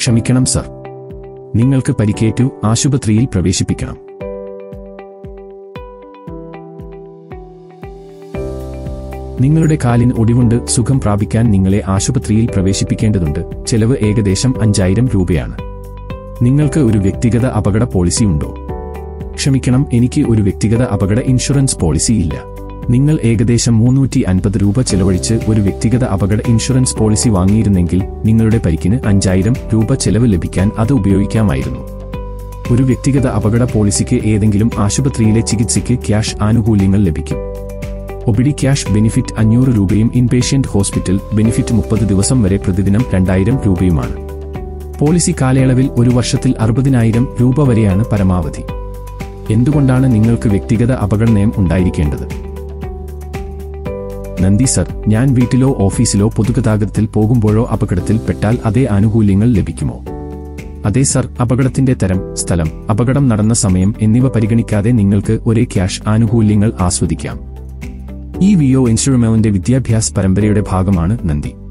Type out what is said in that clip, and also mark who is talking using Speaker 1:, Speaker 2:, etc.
Speaker 1: ക്ഷമിക്കണം സർ നിങ്ങൾക്ക് പരിക്കേറ്റു ആശുപത്രിയിൽ പ്രവേശിപ്പിക്കണം നിങ്ങളുടെ കാലിന് ഒടിവുണ്ട് സുഖം പ്രാപിക്കാൻ നിങ്ങളെ ആശുപത്രിയിൽ പ്രവേശിപ്പിക്കേണ്ടതുണ്ട് ചെലവ് ഏകദേശം അഞ്ചായിരം രൂപയാണ് നിങ്ങൾക്ക് ഒരു വ്യക്തിഗത അപകട പോളിസി ഉണ്ടോ ക്ഷമിക്കണം എനിക്ക് ഒരു വ്യക്തിഗത അപകട ഇൻഷുറൻസ് പോളിസി ഇല്ല നിങ്ങൾ ഏകദേശം മുന്നൂറ്റി അൻപത് രൂപ ചെലവഴിച്ച് ഒരു വ്യക്തിഗത അപകട ഇൻഷുറൻസ് പോളിസി വാങ്ങിയിരുന്നെങ്കിൽ നിങ്ങളുടെ പരിക്കിന് അഞ്ചായിരം രൂപ ചെലവ് ലഭിക്കാൻ അത് ഉപയോഗിക്കാമായിരുന്നു ഒരു വ്യക്തിഗത അപകട പോളിസിക്ക് ഏതെങ്കിലും ആശുപത്രിയിലെ ചികിത്സയ്ക്ക് ക്യാഷ് ആനുകൂല്യങ്ങൾ ലഭിക്കും ഒബിഡി ക്യാഷ് ബെനിഫിറ്റ് അഞ്ഞൂറ് രൂപയും ഇൻപേഷ്യന്റ് ഹോസ്പിറ്റൽ ബെനിഫിറ്റ് മുപ്പത് ദിവസം വരെ പ്രതിദിനം രണ്ടായിരം രൂപയുമാണ് പോളിസി കാലയളവിൽ ഒരു വർഷത്തിൽ അറുപതിനായിരം രൂപ വരെയാണ് പരമാവധി എന്തുകൊണ്ടാണ് നിങ്ങൾക്ക് വ്യക്തിഗത അപകട നയം ഉണ്ടായിരിക്കേണ്ടത് നന്ദി സർ ഞാൻ വീട്ടിലോ ഓഫീസിലോ പൊതുഗതാഗതത്തിൽ പോകുമ്പോഴോ അപകടത്തിൽ പെട്ടാൽ അതേ ആനുകൂല്യങ്ങൾ ലഭിക്കുമോ അതെ സർ അപകടത്തിന്റെ തരം സ്ഥലം അപകടം നടന്ന സമയം എന്നിവ പരിഗണിക്കാതെ നിങ്ങൾക്ക് ഒരേ ക്യാഷ് ആനുകൂല്യങ്ങൾ ആസ്വദിക്കാം ഈ വിയോ ഇൻസ്ട്രുമെന്റിന്റെ വിദ്യാഭ്യാസ പരമ്പരയുടെ ഭാഗമാണ് നന്ദി